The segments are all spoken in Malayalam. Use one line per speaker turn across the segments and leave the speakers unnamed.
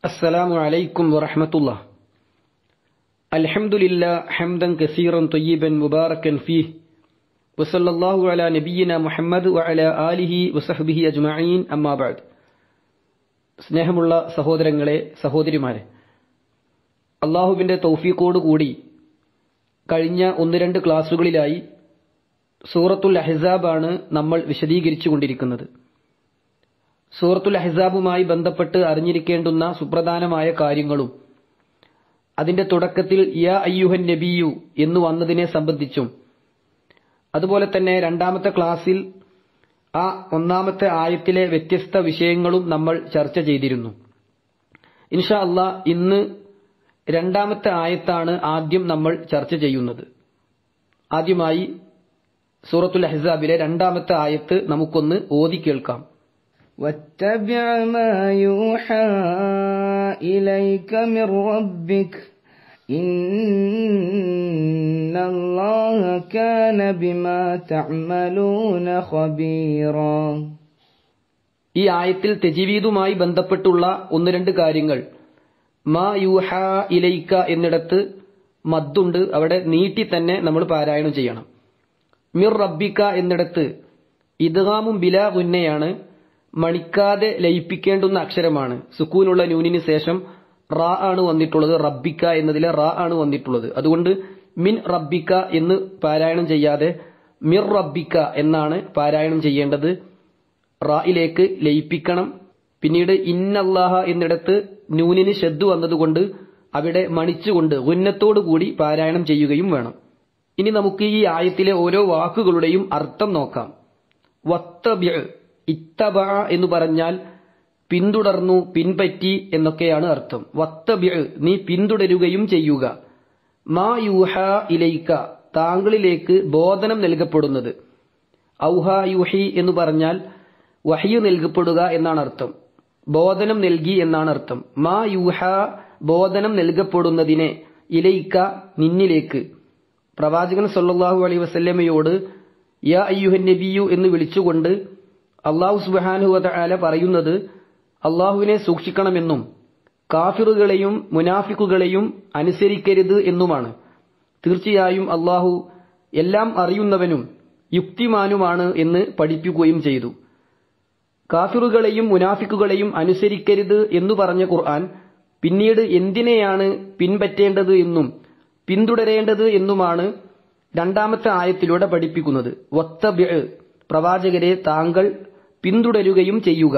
السلام عليكم ورحمة الله الحمد لله حمدا كثيرا طيبا مباركا فيه وصلى الله على نبينا محمد وعلى آله وصحبه أجمعين أما بعد സ്നേഹമുള്ള സഹോദരങ്ങളെ സഹോദരിമാരെ അള്ളാഹുവിന്റെ തൗഫീഖോട് കൂടി കഴിഞ്ഞ ഒന്ന് രണ്ട് ക്ലാസുകളിലായി സൂറത്തുൽ അഹിസാബാണ് നമ്മൾ വിശദീകരിച്ചു കൊണ്ടിരിക്കുന്നത് സൂറത്തുൽ അഹിസാബുമായി ബന്ധപ്പെട്ട് അറിഞ്ഞിരിക്കേണ്ടുന്ന സുപ്രധാനമായ കാര്യങ്ങളും അതിന്റെ തുടക്കത്തിൽ യാ അയ്യുഹൻ നബിയു എന്ന് വന്നതിനെ സംബന്ധിച്ചും അതുപോലെ തന്നെ രണ്ടാമത്തെ ക്ലാസ്സിൽ ആ ഒന്നാമത്തെ ആയത്തിലെ വ്യത്യസ്ത വിഷയങ്ങളും നമ്മൾ ചർച്ച ചെയ്തിരുന്നു ഇൻഷാ അള്ളാ ഇന്ന് രണ്ടാമത്തെ ആയത്താണ് ആദ്യം നമ്മൾ ചർച്ച ചെയ്യുന്നത് ആദ്യമായി സൂറത്തുൽ അഹിസാബിലെ രണ്ടാമത്തെ ആയത്ത് നമുക്കൊന്ന് ഓതി കേൾക്കാം
واتبع ما يوحى إليك من ربك إن الله كان بما تعملون خبيرا
ഈ ആയത്തിൽ തെജീവീദുമായി ബന്ധപ്പെട്ടുള്ള ഒന്ന് രണ്ട് കാര്യങ്ങൾ മാ യൂഹ ഇലൈക്ക എന്നിടത്ത് മദ്ദുണ്ട് അവിടെ നീട്ടി തന്നെ നമ്മൾ പാരായണം ചെയ്യണം മിർ റബ്ബിക്ക എന്നിടത്ത് ഇദ്ഗാമും ബില ഉന്നയാണ് മണിക്കാതെ ലയിപ്പിക്കേണ്ടുന്ന അക്ഷരമാണ് സുക്കൂനുള്ള നൂനിന് ശേഷം റാ ആണ് വന്നിട്ടുള്ളത് റബ്ബിക്ക എന്നതിലെ റാ ആണ് വന്നിട്ടുള്ളത് അതുകൊണ്ട് മിൻ റബ്ബിക്ക എന്ന് പാരായണം ചെയ്യാതെ മിർ റബ്ബിക്ക എന്നാണ് പാരായണം ചെയ്യേണ്ടത് റായിലേക്ക് ലയിപ്പിക്കണം പിന്നീട് ഇന്നല്ലാഹ എന്നിടത്ത് നൂനിന് ഷെദ് വന്നതുകൊണ്ട് അവിടെ മണിച്ചുകൊണ്ട് ഉന്നത്തോടു കൂടി പാരായണം ചെയ്യുകയും വേണം ഇനി നമുക്ക് ഈ ആയത്തിലെ ഓരോ വാക്കുകളുടെയും അർത്ഥം നോക്കാം വത്തബിഅ ഇത്തബ എന്ന് പറഞ്ഞാൽ പിന്തുടർന്നു പിൻപറ്റി എന്നൊക്കെയാണ് അർത്ഥം വത്തബിഅ നീ പിന്തുടരുകയും ചെയ്യുക മാ യൂഹ ഇലൈക്ക താങ്കളിലേക്ക് ബോധനം നൽകപ്പെടുന്നത് ഔഹ യുഹി എന്ന് പറഞ്ഞാൽ വഹിയു നൽകപ്പെടുക എന്നാണ് അർത്ഥം ബോധനം നൽകി എന്നാണ് അർത്ഥം മാ യൂഹ ബോധനം നൽകപ്പെടുന്നതിനെ ഇലൈക്ക നിന്നിലേക്ക് പ്രവാചകൻ സല്ലല്ലാഹു അലൈഹി വസല്ലമയോട് യാ അയ്യുഹൻ നബിയു എന്ന് വിളിച്ചുകൊണ്ട് അള്ളാഹു സുബാനുവത ആല പറയുന്നത് അള്ളാഹുവിനെ സൂക്ഷിക്കണമെന്നും കാഫിറുകളെയും മുനാഫിക്കുകളെയും അനുസരിക്കരുത് എന്നുമാണ് തീർച്ചയായും അള്ളാഹു എല്ലാം അറിയുന്നവനും യുക്തിമാനുമാണ് എന്ന് പഠിപ്പിക്കുകയും ചെയ്തു കാഫിറുകളെയും മുനാഫിക്കുകളെയും അനുസരിക്കരുത് എന്ന് പറഞ്ഞ ഖുർആൻ പിന്നീട് എന്തിനെയാണ് പിൻപറ്റേണ്ടത് എന്നും പിന്തുടരേണ്ടത് എന്നുമാണ് രണ്ടാമത്തെ ആയത്തിലൂടെ പഠിപ്പിക്കുന്നത് വത്തബിഅ പ്രവാചകരെ താങ്കൾ പിന്തുടരുകയും ചെയ്യുക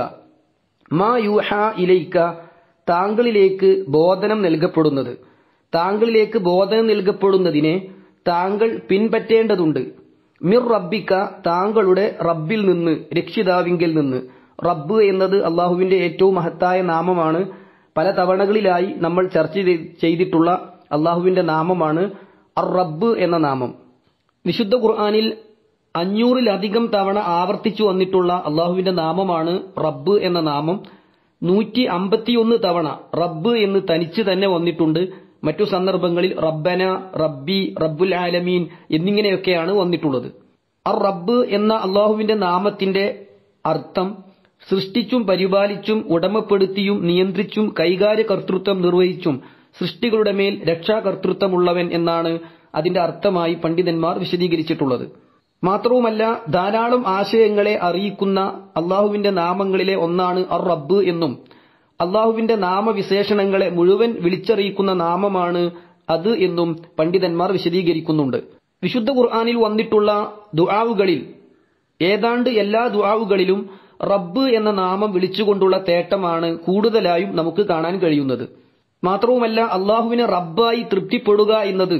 മാ യൂഹ ഇലൈക്ക താങ്കളിലേക്ക് ബോധനം നൽകപ്പെടുന്നത് താങ്കളിലേക്ക് ബോധനം നൽകപ്പെടുന്നതിനെ താങ്കൾ പിൻപറ്റേണ്ടതുണ്ട് മിർ റബ്ബിക്ക താങ്കളുടെ റബ്ബിൽ നിന്ന് രക്ഷിതാവിങ്കിൽ നിന്ന് റബ്ബ് എന്നത് അള്ളാഹുവിന്റെ ഏറ്റവും മഹത്തായ നാമമാണ് പല തവണകളിലായി നമ്മൾ ചർച്ച ചെയ്തിട്ടുള്ള അള്ളാഹുവിന്റെ നാമമാണ് അർ റബ്ബ് എന്ന നാമം വിശുദ്ധ ഖുർആാനിൽ അഞ്ഞൂറിലധികം തവണ ആവർത്തിച്ചു വന്നിട്ടുള്ള അള്ളാഹുവിന്റെ നാമമാണ് റബ്ബ് എന്ന നാമം നൂറ്റി അമ്പത്തിയൊന്ന് തവണ റബ്ബ് എന്ന് തനിച്ച് തന്നെ വന്നിട്ടുണ്ട് മറ്റു സന്ദർഭങ്ങളിൽ റബ്ബന റബ്ബി റബ്ബുൽ ആലമീൻ എന്നിങ്ങനെയൊക്കെയാണ് വന്നിട്ടുള്ളത് അർ റബ്ബ് എന്ന അള്ളാഹുവിന്റെ നാമത്തിന്റെ അർത്ഥം സൃഷ്ടിച്ചും പരിപാലിച്ചും ഉടമപ്പെടുത്തിയും നിയന്ത്രിച്ചും കൈകാര്യ കർത്തൃത്വം നിർവഹിച്ചും സൃഷ്ടികളുടെ മേൽ രക്ഷാകർത്തൃത്വമുള്ളവൻ എന്നാണ് അതിന്റെ അർത്ഥമായി പണ്ഡിതന്മാർ വിശദീകരിച്ചിട്ടുള്ളത് മാത്രവുമല്ല ധാരാളം ആശയങ്ങളെ അറിയിക്കുന്ന അള്ളാഹുവിന്റെ നാമങ്ങളിലെ ഒന്നാണ് അർ റബ്ബ് എന്നും അള്ളാഹുവിന്റെ നാമവിശേഷണങ്ങളെ മുഴുവൻ വിളിച്ചറിയിക്കുന്ന നാമമാണ് അത് എന്നും പണ്ഡിതന്മാർ വിശദീകരിക്കുന്നുണ്ട് വിശുദ്ധ ഖുർആാനിൽ വന്നിട്ടുള്ള ദുആവുകളിൽ ഏതാണ്ട് എല്ലാ ദുആവുകളിലും റബ്ബ് എന്ന നാമം വിളിച്ചുകൊണ്ടുള്ള തേട്ടമാണ് കൂടുതലായും നമുക്ക് കാണാൻ കഴിയുന്നത് മാത്രവുമല്ല അള്ളാഹുവിനെ റബ്ബായി തൃപ്തിപ്പെടുക എന്നത്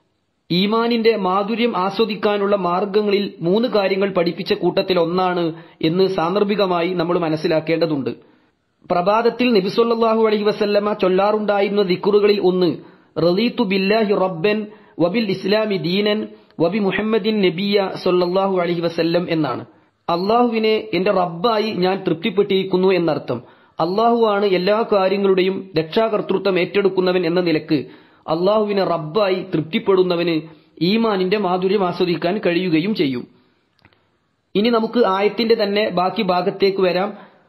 ഈമാനിന്റെ മാധുര്യം ആസ്വദിക്കാനുള്ള മാർഗങ്ങളിൽ മൂന്ന് കാര്യങ്ങൾ പഠിപ്പിച്ച കൂട്ടത്തിൽ ഒന്നാണ് എന്ന് സാന്ദർഭികമായി നമ്മൾ മനസ്സിലാക്കേണ്ടതുണ്ട് പ്രഭാതത്തിൽ നബിസൊല്ലാഹു അലൈഹി വസല്ലമ ചൊല്ലാറുണ്ടായിരുന്ന ദിക്കുറുകളിൽ ഒന്ന് റലീത്തു ബില്ലാഹി റബ്ബൻ വബിൽ ഇസ്ലാമി ദീനൻ വബി മുഹമ്മദിൻ നബിയ സൊല്ലാഹു അലൈഹി വസല്ലം എന്നാണ് അള്ളാഹുവിനെ എന്റെ റബ്ബായി ഞാൻ തൃപ്തിപ്പെട്ടിരിക്കുന്നു എന്നർത്ഥം അള്ളാഹുവാണ് എല്ലാ കാര്യങ്ങളുടെയും രക്ഷാകർത്തൃത്വം ഏറ്റെടുക്കുന്നവൻ എന്ന നിലക്ക് അള്ളാഹുവിനെ റബ്ബായി തൃപ്തിപ്പെടുന്നവന് ഈമാനിന്റെ മാധുര്യം ആസ്വദിക്കാൻ കഴിയുകയും ചെയ്യും ഇനി നമുക്ക് ആയത്തിന്റെ തന്നെ ബാക്കി ഭാഗത്തേക്ക് വരാം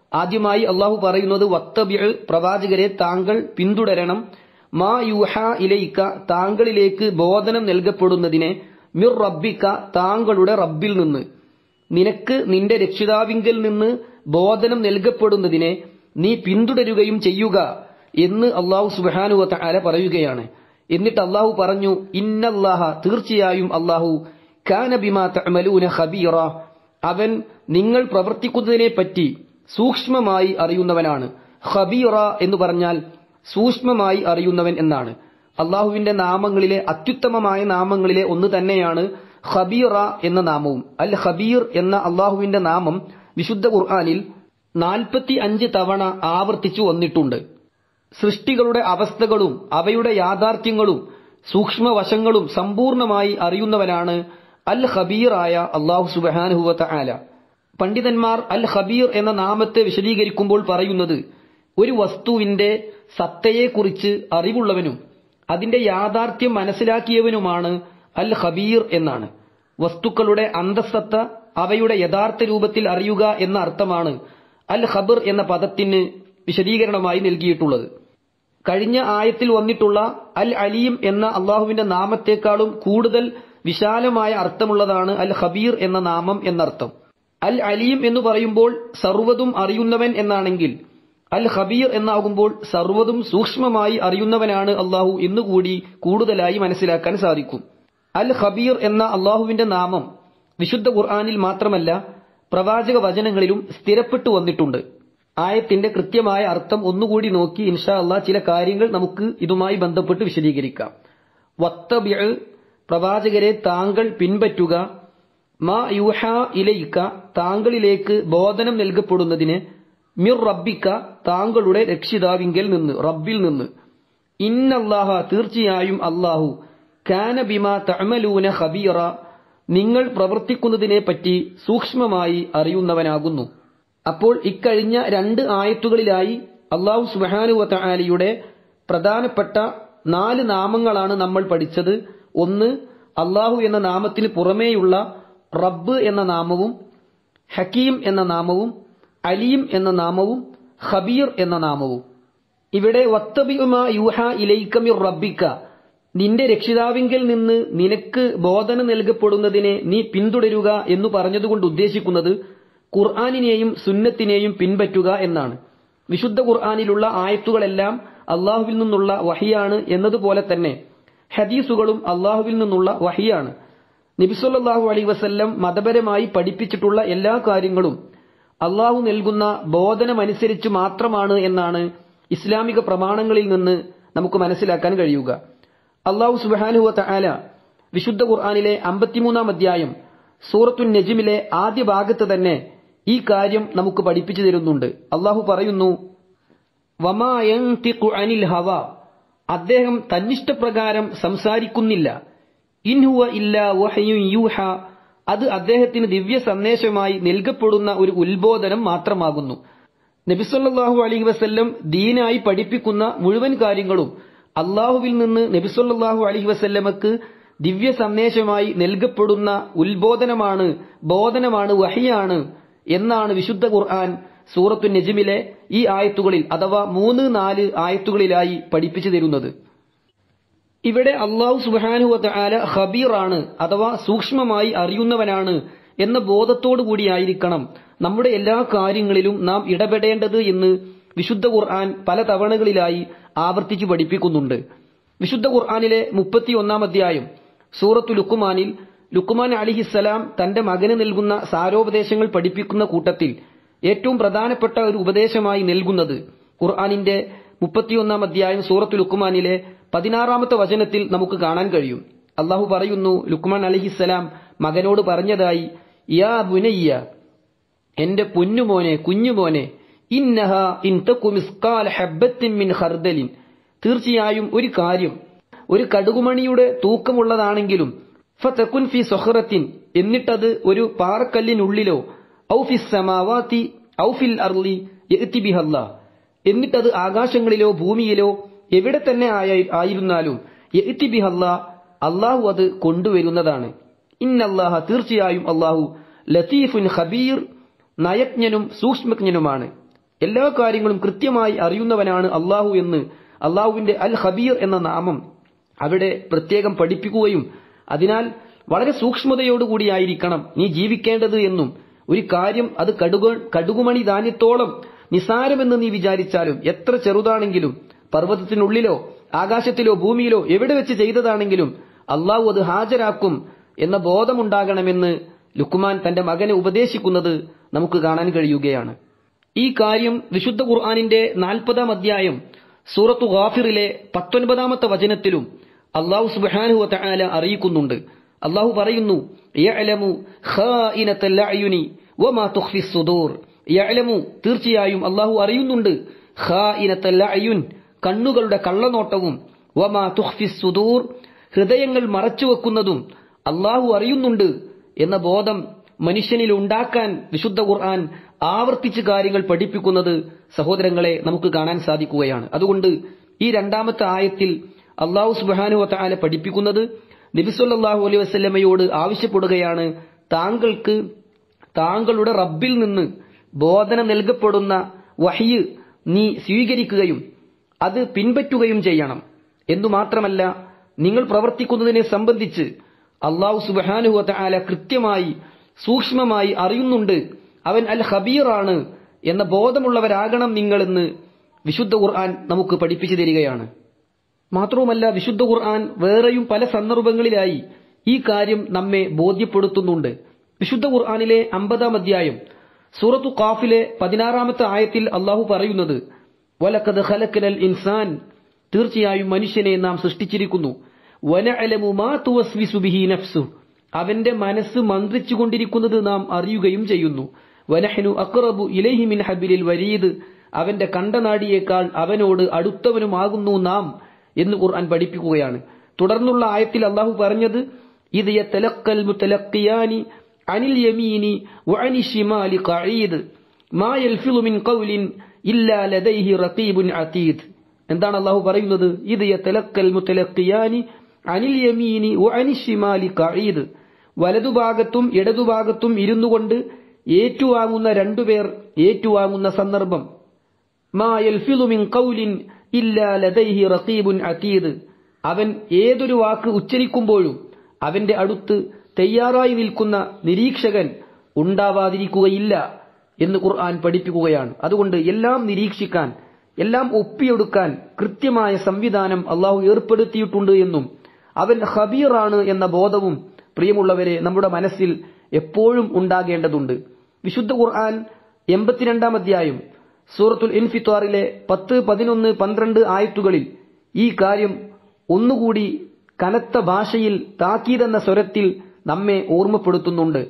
ആദ്യമായി അള്ളാഹു പറയുന്നത് വത്തബിഅ് പ്രവാചകരെ താങ്കൾ പിന്തുടരണം മാ യൂഹ ഇലയിക്ക താങ്കളിലേക്ക് ബോധനം നൽകപ്പെടുന്നതിനെ മിർ റബ്ബിക്ക താങ്കളുടെ റബ്ബിൽ നിന്ന് നിനക്ക് നിന്റെ രക്ഷിതാവിങ്കൽ നിന്ന് ബോധനം നൽകപ്പെടുന്നതിനെ നീ പിന്തുടരുകയും ചെയ്യുക എന്ന് അള്ളാഹു സുബാനുവ ആല പറയുകയാണ് എന്നിട്ട് അള്ളാഹു പറഞ്ഞു ഇന്നല്ലാഹ തീർച്ചയായും അള്ളാഹു കാന ബിമാ തഅമലൂന ഖബീറ അവൻ നിങ്ങൾ പ്രവർത്തിക്കുന്നതിനെ പറ്റി സൂക്ഷ്മമായി അറിയുന്നവനാണ് ഖബീറ എന്ന് പറഞ്ഞാൽ സൂക്ഷ്മമായി അറിയുന്നവൻ എന്നാണ് അള്ളാഹുവിന്റെ നാമങ്ങളിലെ അത്യുത്തമമായ നാമങ്ങളിലെ ഒന്ന് തന്നെയാണ് ഖബീറ എന്ന നാമവും അൽ ഖബീർ എന്ന അള്ളാഹുവിന്റെ നാമം വിശുദ്ധ ഖുർആാനിൽ നാൽപ്പത്തി അഞ്ച് തവണ ആവർത്തിച്ചു വന്നിട്ടുണ്ട് സൃഷ്ടികളുടെ അവസ്ഥകളും അവയുടെ യാഥാർത്ഥ്യങ്ങളും സൂക്ഷ്മവശങ്ങളും സമ്പൂർണമായി അറിയുന്നവനാണ് അൽ ഖബീറായ അള്ളാഹു സുബാനുഹുവത്ത ആല പണ്ഡിതന്മാർ അൽ ഖബീർ എന്ന നാമത്തെ വിശദീകരിക്കുമ്പോൾ പറയുന്നത് ഒരു വസ്തുവിന്റെ സത്തയെക്കുറിച്ച് അറിവുള്ളവനും അതിന്റെ യാഥാർത്ഥ്യം മനസ്സിലാക്കിയവനുമാണ് അൽ ഖബീർ എന്നാണ് വസ്തുക്കളുടെ അന്തസ്സത്ത അവയുടെ യഥാർത്ഥ രൂപത്തിൽ അറിയുക എന്ന അർത്ഥമാണ് അൽ ഖബർ എന്ന പദത്തിന് വിശദീകരണമായി നൽകിയിട്ടുള്ളത് കഴിഞ്ഞ ആയത്തിൽ വന്നിട്ടുള്ള അൽ അലീം എന്ന അള്ളാഹുവിന്റെ നാമത്തെക്കാളും കൂടുതൽ വിശാലമായ അർത്ഥമുള്ളതാണ് അൽ ഖബീർ എന്ന നാമം എന്നർത്ഥം അൽ അലീം എന്ന് പറയുമ്പോൾ സർവ്വതും അറിയുന്നവൻ എന്നാണെങ്കിൽ അൽ ഖബീർ എന്നാകുമ്പോൾ സർവ്വതും സൂക്ഷ്മമായി അറിയുന്നവനാണ് അള്ളാഹു എന്നുകൂടി കൂടുതലായി മനസ്സിലാക്കാൻ സാധിക്കും അൽ ഖബീർ എന്ന അള്ളാഹുവിന്റെ നാമം വിശുദ്ധ ഖുർആാനിൽ മാത്രമല്ല പ്രവാചക വചനങ്ങളിലും സ്ഥിരപ്പെട്ടു വന്നിട്ടുണ്ട് ആയത്തിന്റെ കൃത്യമായ അർത്ഥം ഒന്നുകൂടി നോക്കി ഇൻഷാ അള്ളാ ചില കാര്യങ്ങൾ നമുക്ക് ഇതുമായി ബന്ധപ്പെട്ട് വിശദീകരിക്കാം വത്തബിഅ പ്രവാചകരെ താങ്കൾ പിൻപറ്റുക മാ യൂഹ ഇലയിക്ക താങ്കളിലേക്ക് ബോധനം നൽകപ്പെടുന്നതിന് മിർ റബ്ബിക്ക താങ്കളുടെ രക്ഷിതാവിങ്കൽ നിന്ന് റബ്ബിൽ നിന്ന് ഇന്നല്ലാഹ തീർച്ചയായും അല്ലാഹു കാന ബിമാ തഅമലൂന ഖബീറ നിങ്ങൾ പ്രവർത്തിക്കുന്നതിനെ പറ്റി സൂക്ഷ്മമായി അറിയുന്നവനാകുന്നു അപ്പോൾ ഇക്കഴിഞ്ഞ രണ്ട് ആയത്തുകളിലായി അള്ളാഹു സുബാനുവ ആലിയുടെ പ്രധാനപ്പെട്ട നാല് നാമങ്ങളാണ് നമ്മൾ പഠിച്ചത് ഒന്ന് അള്ളാഹു എന്ന നാമത്തിന് പുറമേയുള്ള റബ്ബ് എന്ന നാമവും ഹക്കീം എന്ന നാമവും അലീം എന്ന നാമവും ഖബീർ എന്ന നാമവും ഇവിടെ വത്തബിയുമാ യൂഹ ഇലൈക്കമിർ റബ്ബിക്ക നിന്റെ രക്ഷിതാവിങ്കിൽ നിന്ന് നിനക്ക് ബോധന നൽകപ്പെടുന്നതിനെ നീ പിന്തുടരുക എന്ന് പറഞ്ഞതുകൊണ്ട് ഉദ്ദേശിക്കുന്നത് ഖുർആാനിനെയും സുന്നത്തിനെയും പിൻപറ്റുക എന്നാണ് വിശുദ്ധ ഖുർആാനിലുള്ള ആയത്തുകളെല്ലാം അള്ളാഹുവിൽ നിന്നുള്ള വഹിയാണ് എന്നതുപോലെ തന്നെ ഹദീസുകളും അള്ളാഹുവിൽ നിന്നുള്ള വഹിയാണ് നബിസ്വല്ലാഹു അലൈ വസല്ലം മതപരമായി പഠിപ്പിച്ചിട്ടുള്ള എല്ലാ കാര്യങ്ങളും അള്ളാഹു നൽകുന്ന ബോധനമനുസരിച്ച് മാത്രമാണ് എന്നാണ് ഇസ്ലാമിക പ്രമാണങ്ങളിൽ നിന്ന് നമുക്ക് മനസ്സിലാക്കാൻ കഴിയുക അള്ളാഹു സുബാനുഹ ആല വിശുദ്ധ ഖുർആാനിലെ അമ്പത്തിമൂന്നാം അധ്യായം സൂറത്തുൻ നജിമിലെ ആദ്യ ഭാഗത്ത് തന്നെ ഈ കാര്യം നമുക്ക് പഠിപ്പിച്ചു തരുന്നുണ്ട് അള്ളാഹു പറയുന്നു വമായന്തിഖു അനിൽ ഹവ അദ്ദേഹം തന്നിഷ്ടപ്രകാരം സംസാരിക്കുന്നില്ല ഇൻഹുവ ഇല്ല വഹയു യൂഹ അത് അദ്ദേഹത്തിന് ദിവ്യ സന്ദേശമായി നൽകപ്പെടുന്ന ഒരു ഉത്ബോധനം മാത്രമാകുന്നു നബിസ്വല്ലാഹു അലൈഹി വസല്ലം ദീനായി പഠിപ്പിക്കുന്ന മുഴുവൻ കാര്യങ്ങളും അള്ളാഹുവിൽ നിന്ന് നബിസ്വല്ലാഹു അലൈഹി വസല്ലമക്ക് ദിവ്യ സന്ദേശമായി നൽകപ്പെടുന്ന ഉത്ബോധനമാണ് ബോധനമാണ് വഹിയാണ് എന്നാണ് വിശുദ്ധ ഖുർആൻ സൂറത്തു നജിമിലെ ഈ ആയത്തുകളിൽ അഥവാ മൂന്ന് നാല് ആയത്തുകളിലായി പഠിപ്പിച്ചു തരുന്നത് ഇവിടെ അള്ളാഹു സുബാനുവത്ത് ആല ഖബീറാണ് അഥവാ സൂക്ഷ്മമായി അറിയുന്നവനാണ് എന്ന ബോധത്തോടു കൂടിയായിരിക്കണം നമ്മുടെ എല്ലാ കാര്യങ്ങളിലും നാം ഇടപെടേണ്ടത് എന്ന് വിശുദ്ധ ഖുർആൻ പല തവണകളിലായി ആവർത്തിച്ചു പഠിപ്പിക്കുന്നുണ്ട് വിശുദ്ധ ഖുർആാനിലെ മുപ്പത്തിയൊന്നാം അധ്യായം സൂറത്തു ലുക്കുമാനിൽ ലുക്കുമാൻ അലിഹിസ്സലാം തന്റെ മകന് നൽകുന്ന സാരോപദേശങ്ങൾ പഠിപ്പിക്കുന്ന കൂട്ടത്തിൽ ഏറ്റവും പ്രധാനപ്പെട്ട ഒരു ഉപദേശമായി നൽകുന്നത് ഖുർആാനിന്റെ മുപ്പത്തിയൊന്നാം അധ്യായം സൂറത്തു ലുക്കുമാനിലെ പതിനാറാമത്തെ വചനത്തിൽ നമുക്ക് കാണാൻ കഴിയും അള്ളാഹു പറയുന്നു ലുക്മാൻ അലഹിസ്സലാം മകനോട് പറഞ്ഞതായി യാ ബുനയ്യ എന്റെ പൊന്നുമോനെ കുഞ്ഞുമോനെ ഇന്നഹ ഇൻ മിസ്കാൽ ഹബ്ബത്തിൻ മിൻ ഖർദലിൻ തീർച്ചയായും ഒരു കാര്യം ഒരു കടുകുമണിയുടെ തൂക്കമുള്ളതാണെങ്കിലും ഫതകുൻ ഫി സൊഹറത്തിൻ എന്നിട്ടത് ഒരു പാറക്കല്ലിനുള്ളിലോ ഔ ഫി സമാവാത്തി ഔ ഫിൽ അർലി യഅ്തി ബിഹല്ലാ എന്നിട്ടത് ആകാശങ്ങളിലോ ഭൂമിയിലോ എവിടെ തന്നെ ആയിരുന്നാലും യഅ്തി ബിഹല്ലാ അള്ളാഹു അത് കൊണ്ടുവരുന്നതാണ് ഇന്നല്ലാഹ തീർച്ചയായും അള്ളാഹു ലത്തീഫുൻ ഖബീർ നയജ്ഞനും സൂക്ഷ്മജ്ഞനുമാണ് എല്ലാ കാര്യങ്ങളും കൃത്യമായി അറിയുന്നവനാണ് അള്ളാഹു എന്ന് അള്ളാഹുവിന്റെ അൽ ഹബീർ എന്ന നാമം അവിടെ പ്രത്യേകം പഠിപ്പിക്കുകയും അതിനാൽ വളരെ സൂക്ഷ്മതയോടുകൂടിയായിരിക്കണം നീ ജീവിക്കേണ്ടത് എന്നും ഒരു കാര്യം അത് കടുക കടുകുമണി ധാന്യത്തോളം നിസാരമെന്ന് നീ വിചാരിച്ചാലും എത്ര ചെറുതാണെങ്കിലും പർവ്വതത്തിനുള്ളിലോ ആകാശത്തിലോ ഭൂമിയിലോ എവിടെ വെച്ച് ചെയ്തതാണെങ്കിലും അള്ളാഹു അത് ഹാജരാക്കും എന്ന ബോധമുണ്ടാകണമെന്ന് ലുക്കുമാൻ തന്റെ മകനെ ഉപദേശിക്കുന്നത് നമുക്ക് കാണാൻ കഴിയുകയാണ് ഈ കാര്യം വിശുദ്ധ ഖുർആാനിന്റെ നാൽപ്പതാം അധ്യായം സൂറത്തു ഗാഫിറിലെ പത്തൊൻപതാമത്തെ വചനത്തിലും അള്ളാഹു സുബാനുഹു തആല അറിയിക്കുന്നുണ്ട് അള്ളാഹു പറയുന്നു യഅലമു ഖായിനത്തൽ അയുനി വമാ തുഖ്ഫി സുദൂർ യഅലമു തീർച്ചയായും അള്ളാഹു അറിയുന്നുണ്ട് ഖായിനത്തൽ അയുൻ കണ്ണുകളുടെ കള്ളനോട്ടവും വമാ തുഖ്ഫി സുദൂർ ഹൃദയങ്ങൾ മറച്ചുവെക്കുന്നതും അള്ളാഹു അറിയുന്നുണ്ട് എന്ന ബോധം മനുഷ്യനിൽ ഉണ്ടാക്കാൻ വിശുദ്ധ ഖുർആൻ ആവർത്തിച്ച് കാര്യങ്ങൾ പഠിപ്പിക്കുന്നത് സഹോദരങ്ങളെ നമുക്ക് കാണാൻ സാധിക്കുകയാണ് അതുകൊണ്ട് ഈ രണ്ടാമത്തെ ആയത്തിൽ അള്ളാഹു സുബാനു താല പഠിപ്പിക്കുന്നത് നബിസ്വല്ലാഹു അലൈഹി വസ്ല്ലമയോട് ആവശ്യപ്പെടുകയാണ് താങ്കൾക്ക് താങ്കളുടെ റബ്ബിൽ നിന്ന് ബോധനം നൽകപ്പെടുന്ന വഹിയ് നീ സ്വീകരിക്കുകയും അത് പിൻപറ്റുകയും ചെയ്യണം എന്നു മാത്രമല്ല നിങ്ങൾ പ്രവർത്തിക്കുന്നതിനെ സംബന്ധിച്ച് അള്ളാഹു സുബാനുഹു താല കൃത്യമായി സൂക്ഷ്മമായി അറിയുന്നുണ്ട് അവൻ അൽ ഹബീറാണ് എന്ന ബോധമുള്ളവരാകണം നിങ്ങളെന്ന് വിശുദ്ധ ഖുർആൻ നമുക്ക് പഠിപ്പിച്ചു തരികയാണ് മാത്രവുമല്ല വിശുദ്ധ ഖുർആൻ വേറെയും പല സന്ദർഭങ്ങളിലായി ഈ കാര്യം നമ്മെ ബോധ്യപ്പെടുത്തുന്നുണ്ട് വിശുദ്ധ ഖുർആനിലെ അമ്പതാം അധ്യായം സൂറത്തു ഖാഫിലെ പതിനാറാമത്തെ ആയത്തിൽ അള്ളാഹു പറയുന്നത് വലക്കത് ഖലക്കലൽ ഇൻസാൻ തീർച്ചയായും മനുഷ്യനെ നാം സൃഷ്ടിച്ചിരിക്കുന്നു വനഅലമു മാ തുവസ്വിസു ബിഹി നഫ്സു അവന്റെ മനസ്സ് മന്ത്രിച്ചുകൊണ്ടിരിക്കുന്നത് നാം അറിയുകയും ചെയ്യുന്നു വനഹനു അക്റബു ഇലൈഹി മിൻ ഹബിലിൽ വരീദ് അവന്റെ കണ്ടനാടിയേക്കാൾ അവനോട് അടുത്തവനുമാകുന്നു നാം എന്ന് ഖുർആൻ പഠിപ്പിക്കുകയാണ് തുടർന്നുള്ള ആയത്തിൽ അള്ളാഹു പറഞ്ഞത് ഇത് യതലഖൽ മുതലഖിയാനി അനിൽ യമീനി വഅനി ശിമാലി ഖഈദ് മാ യൽഫിളു മിൻ ഖൗലിൻ ഇല്ലാ ലദൈഹി റഖീബുൻ അതീദ് എന്താണ് അള്ളാഹു പറയുന്നത് ഇത് യതലഖൽ മുതലഖിയാനി അനിൽ യമീനി വഅനി ശിമാലി ഖഈദ് വലതുഭാഗത്തും ഇടതുഭാഗത്തും ഇരുന്നു കൊണ്ട് ഏറ്റുവാങ്ങുന്ന രണ്ടുപേർ ഏറ്റുവാങ്ങുന്ന സന്ദർഭം മാ യൽഫിളു മിൻ ഖൗലിൻ ഇല്ലാ ലദൈഹി റഖീബുൻ അതീദ് അവൻ ഏതൊരു വാക്ക് ഉച്ചരിക്കുമ്പോഴും അവന്റെ അടുത്ത് തയ്യാറായി നിൽക്കുന്ന നിരീക്ഷകൻ ഉണ്ടാവാതിരിക്കുകയില്ല എന്ന് ഖുർആൻ പഠിപ്പിക്കുകയാണ് അതുകൊണ്ട് എല്ലാം നിരീക്ഷിക്കാൻ എല്ലാം ഒപ്പിയെടുക്കാൻ കൃത്യമായ സംവിധാനം അള്ളാഹു ഏർപ്പെടുത്തിയിട്ടുണ്ട് എന്നും അവൻ ഹബീറാണ് എന്ന ബോധവും പ്രിയമുള്ളവരെ നമ്മുടെ മനസ്സിൽ എപ്പോഴും ഉണ്ടാകേണ്ടതുണ്ട് വിശുദ്ധ ഖുർആൻ എൺപത്തിരണ്ടാം അധ്യായം സൂറത്തുൽ ഇൻഫിത്വാറിലെ പത്ത് പതിനൊന്ന് പന്ത്രണ്ട് ആയത്തുകളിൽ ഈ കാര്യം ഒന്നുകൂടി കനത്ത ഭാഷയിൽ താക്കീതെന്ന സ്വരത്തിൽ നമ്മെ ഓർമ്മപ്പെടുത്തുന്നുണ്ട്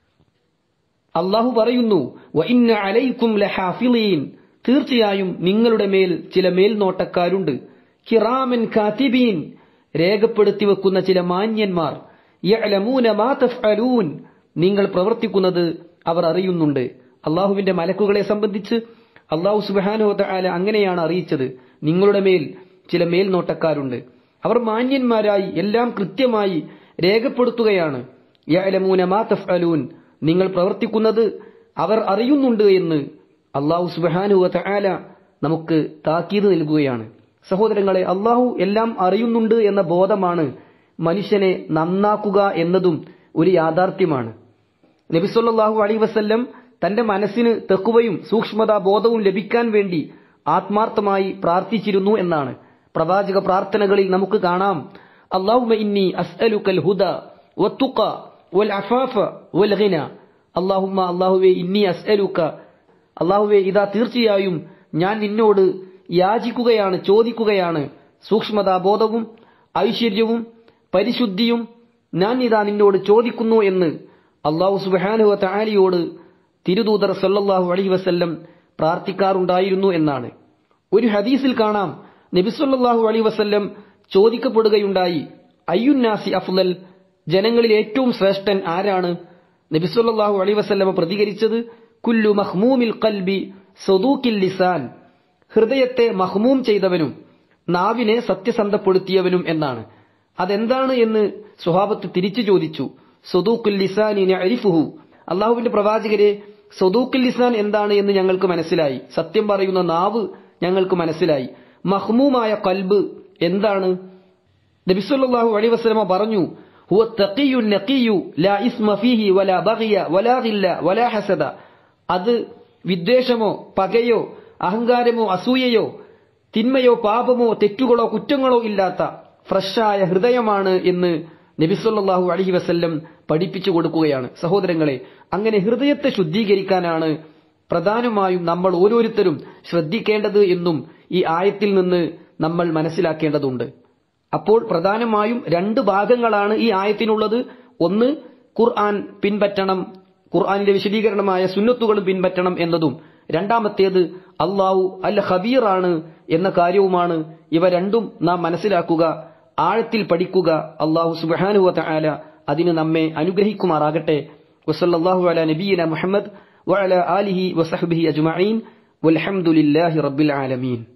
അള്ളാഹു പറയുന്നു "വഇന്ന അലൈക്കും ലഹാഫിളീൻ തീർച്ചയായും നിങ്ങളുടെ മേൽ ചില മേൽനോട്ടക്കാരുണ്ട് കിറാമൻ കാത്തിബീൻ രേഖപ്പെടുത്തി വെക്കുന്ന ചില മാന്യന്മാർ യഅലമൂന മാ തഫ്അലൂൻ നിങ്ങൾ പ്രവർത്തിക്കുന്നത് അവർ അറിയുന്നുണ്ട് അള്ളാഹുവിന്റെ മലക്കുകളെ സംബന്ധിച്ച് അള്ളാഹു സുബാനു തആല അങ്ങനെയാണ് അറിയിച്ചത് നിങ്ങളുടെ മേൽ ചില മേൽനോട്ടക്കാരുണ്ട് അവർ മാന്യന്മാരായി എല്ലാം കൃത്യമായി രേഖപ്പെടുത്തുകയാണ് യഅലമൂന മാ തഫ്അലൂൻ നിങ്ങൾ പ്രവർത്തിക്കുന്നത് അവർ അറിയുന്നുണ്ട് എന്ന് അള്ളാഹു സുബാനു തആല നമുക്ക് താക്കീത് നൽകുകയാണ് സഹോദരങ്ങളെ അള്ളാഹു എല്ലാം അറിയുന്നുണ്ട് എന്ന ബോധമാണ് മനുഷ്യനെ നന്നാക്കുക എന്നതും ഒരു യാഥാർത്ഥ്യമാണ് നബിസ്വല്ലാഹു അലൈ വസല്ലം തന്റെ മനസ്സിന് തെക്കുവയും സൂക്ഷ്മതാ ബോധവും ലഭിക്കാൻ വേണ്ടി ആത്മാർത്ഥമായി പ്രാർത്ഥിച്ചിരുന്നു എന്നാണ് പ്രവാചക പ്രാർത്ഥനകളിൽ നമുക്ക് കാണാം അള്ളാഹുമ ഇന്നി അസ്അലുക്കൽ ഹുദ വത്തുഖ വൽ അഫാഫ വൽ ഗിന അള്ളാഹുമ്മ അള്ളാഹുവെ ഇന്നി അസ്അലുക്ക അള്ളാഹുവെ ഇതാ തീർച്ചയായും ഞാൻ നിന്നോട് യാചിക്കുകയാണ് ചോദിക്കുകയാണ് സൂക്ഷ്മതാ ബോധവും ഐശ്വര്യവും പരിശുദ്ധിയും ഞാൻ ഇതാ നിന്നോട് ചോദിക്കുന്നു എന്ന് അള്ളാഹു സുബാനുവ താലിയോട് തിരുദൂതർ സല്ലല്ലാഹു അലൈഹി വസല്ലം പ്രാർത്ഥിക്കാറുണ്ടായിരുന്നു എന്നാണ് ഒരു ഹദീസിൽ കാണാം നബിസ്വല്ലാഹു അലൈഹി വസല്ലം ചോദിക്കപ്പെടുകയുണ്ടായി അയ്യുന്നാസി അഫ്ലൽ ജനങ്ങളിൽ ഏറ്റവും ശ്രേഷ്ഠൻ ആരാണ് നബിസ്വല്ലാഹു അലൈഹി വസല്ലമ പ്രതികരിച്ചത് കുല്ലു മഹ്മൂമിൽ കൽബി സദൂക്കിൽ ലിസാൻ ഹൃദയത്തെ മഹ്മൂം ചെയ്തവനും നാവിനെ സത്യസന്ധപ്പെടുത്തിയവനും എന്നാണ് അതെന്താണ് എന്ന് സ്വഹാബത്ത് തിരിച്ചു ചോദിച്ചു സദൂഖുൽ ലിസാനി അരിഫുഹു അള്ളാഹുവിന്റെ പ്രവാചകരെ സൊദൂഖുൽ ലിസാൻ എന്താണ് എന്ന് ഞങ്ങൾക്ക് മനസ്സിലായി സത്യം പറയുന്ന നാവ് ഞങ്ങൾക്ക് മനസ്സിലായി മഹ്മൂമായ കൽബ് എന്താണ് നബിസ്വല്ലാഹു അലൈ വസ്ലമ പറഞ്ഞു ഹുവ തഖിയു നഖിയു ലാ ഇസ്മ ഫീഹി വലാ ബഗിയ വലാ ഗില്ല വലാ ഹസദ അത് വിദ്വേഷമോ പകയോ അഹങ്കാരമോ അസൂയയോ തിന്മയോ പാപമോ തെറ്റുകളോ കുറ്റങ്ങളോ ഇല്ലാത്ത ഫ്രഷായ ഹൃദയമാണ് എന്ന് നബിസ്വല്ലാഹു അലഹി വസല്ലം പഠിപ്പിച്ചു കൊടുക്കുകയാണ് സഹോദരങ്ങളെ അങ്ങനെ ഹൃദയത്തെ ശുദ്ധീകരിക്കാനാണ് പ്രധാനമായും നമ്മൾ ഓരോരുത്തരും ശ്രദ്ധിക്കേണ്ടത് എന്നും ഈ ആയത്തിൽ നിന്ന് നമ്മൾ മനസ്സിലാക്കേണ്ടതുണ്ട് അപ്പോൾ പ്രധാനമായും രണ്ട് ഭാഗങ്ങളാണ് ഈ ആയത്തിനുള്ളത് ഒന്ന് ഖുർആൻ പിൻപറ്റണം ഖുർആാനിന്റെ വിശദീകരണമായ സുന്നത്തുകളും പിൻപറ്റണം എന്നതും രണ്ടാമത്തേത് അള്ളാഹു അൽ ഖബീറാണ് എന്ന കാര്യവുമാണ് ഇവ രണ്ടും നാം മനസ്സിലാക്കുക ആഴത്തിൽ പഠിക്കുക അള്ളാഹു സുബാനുവ ആല അതിന് നമ്മെ അനുഗ്രഹിക്കുമാറാകട്ടെ വസല്ലാഹു അല നബീന മുഹമ്മദ് വഅല ആലിഹി വസഹബിഹി അജ്മഈൻ വൽഹംദുലില്ലാഹി റബ്ബിൽ ആലമീൻ